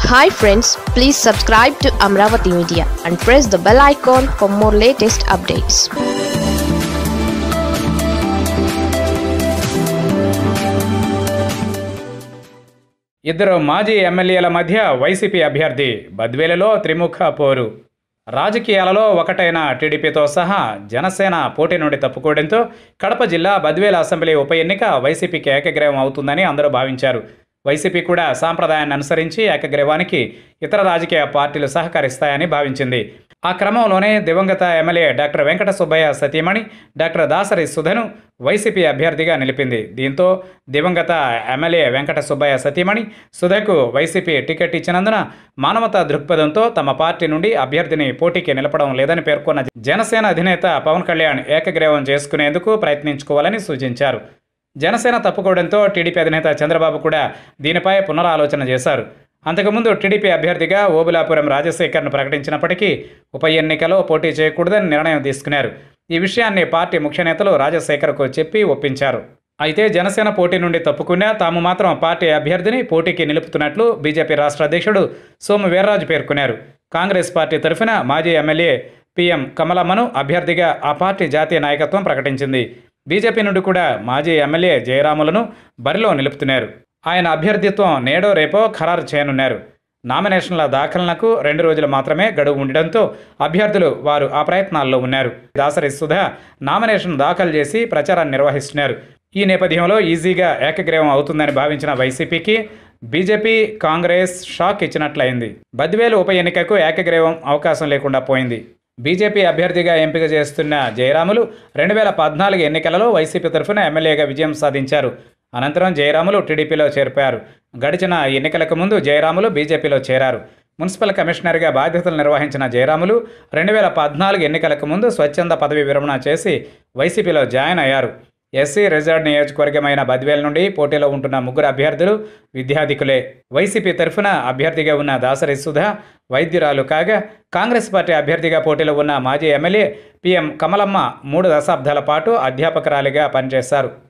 hi friends please subscribe to Amaravati media and press the bell icon for more latest updates ఇద్దరు మాజీ ఎమ్మెల్యేల మధ్య YCP అభ్యర్థి బద్వేలలో త్రిముఖ పోరు రాజకీయాలలో ఒకటైన టీడీపీతో సహా జనసేన పోటీ నుండి తప్పుకోవడంతో కడప జిల్లా బద్వేల అసెంబ్లీ ఉప ఎన్నిక వైసీపీకి ఏకగ్రీవం అవుతుందని అందరూ భావించారు వైసీపీ కూడా సాంప్రదాయాన్ని అనుసరించి ఏకగ్రీవానికి ఇతర రాజకీయ పార్టీలు సహకరిస్తాయని భావించింది ఆ క్రమంలోనే దివంగత ఎమ్మెల్యే డాక్టర్ వెంకట సుబ్బయ్య సతీమణి డాక్టర్ దాసరి సుధను వైసీపీ అభ్యర్థిగా నిలిపింది దీంతో దివంగత ఎమ్మెల్యే వెంకట సుబ్బయ్య సతీమణి సుధకు వైసీపీ టికెట్ ఇచ్చినందున మానవతా దృక్పథంతో తమ పార్టీ నుండి అభ్యర్థిని పోటీకి నిలపడం లేదని పేర్కొన్న జనసేన అధినేత పవన్ కళ్యాణ్ ఏకగ్రీవం చేసుకునేందుకు ప్రయత్నించుకోవాలని సూచించారు జనసేన తప్పుకోవడంతో టీడీపీ అధినేత చంద్రబాబు కూడా దీనిపై పునరాలోచన చేశారు అంతకుముందు టీడీపీ అభ్యర్థిగా ఓబులాపురం రాజశేఖర్ను ప్రకటించినప్పటికీ ఉప ఎన్నికలో పోటీ చేయకూడదని నిర్ణయం తీసుకున్నారు ఈ విషయాన్ని పార్టీ ముఖ్య నేతలు రాజశేఖర్కు చెప్పి ఒప్పించారు అయితే జనసేన పోటీ నుండి తప్పుకున్నా తాము మాత్రం పార్టీ అభ్యర్థిని పోటీకి నిలుపుతున్నట్లు బీజేపీ రాష్ట్ర అధ్యక్షుడు సోము వీర్రాజు పేర్కొన్నారు కాంగ్రెస్ పార్టీ తరఫున మాజీ ఎమ్మెల్యే పీఎం కమలమ్మను అభ్యర్థిగా ఆ పార్టీ జాతీయ నాయకత్వం ప్రకటించింది బీజేపీ నుండి కూడా మాజీ ఎమ్మెల్యే జయరాములను బరిలో నిలుపుతున్నారు ఆయన అభ్యర్థిత్వం నేడో రేపో ఖరారు చేయనున్నారు నామినేషన్ల దాఖలకు రెండు రోజులు మాత్రమే గడువు ఉండడంతో అభ్యర్థులు వారు ఆ ప్రయత్నాల్లో ఉన్నారు దాసరి సుధా నామినేషన్ దాఖలు చేసి ప్రచారాన్ని నిర్వహిస్తున్నారు ఈ నేపథ్యంలో ఈజీగా ఏకగ్రీవం అవుతుందని భావించిన వైసీపీకి బీజేపీ కాంగ్రెస్ షాక్ ఇచ్చినట్లయింది బద్వేలు ఉప ఎన్నికకు ఏకగ్రీవం అవకాశం లేకుండా పోయింది బీజేపీ అభ్యర్థిగా ఎంపిక చేస్తున్న జయరాములు రెండు వేల పద్నాలుగు ఎన్నికలలో వైసీపీ తరఫున ఎమ్మెల్యేగా విజయం సాధించారు అనంతరం జయరాములు టీడీపీలో చేరిపారు గడిచిన ఎన్నికలకు ముందు జయరాములు బీజేపీలో చేరారు మున్సిపల్ కమిషనర్గా బాధ్యతలు నిర్వహించిన జయరాములు రెండు వేల పద్నాలుగు ఎన్నికలకు ముందు స్వచ్ఛంద పదవి విరమణ చేసి వైసీపీలో జాయిన్ అయ్యారు ఎస్సీ రిజర్వ్ నియోజకవర్గమైన బద్వేల్ నుండి పోటీలో ఉంటున్న ముగ్గురు అభ్యర్థులు విద్యాధికులే వైసీపీ తరఫున అభ్యర్థిగా ఉన్న దాసరి సుధా వైద్యురాలు కాగా కాంగ్రెస్ పార్టీ అభ్యర్థిగా పోటీలో ఉన్న మాజీ ఎమ్మెల్యే పీఎం కమలమ్మ మూడు దశాబ్దాల పాటు అధ్యాపకురాలిగా పనిచేశారు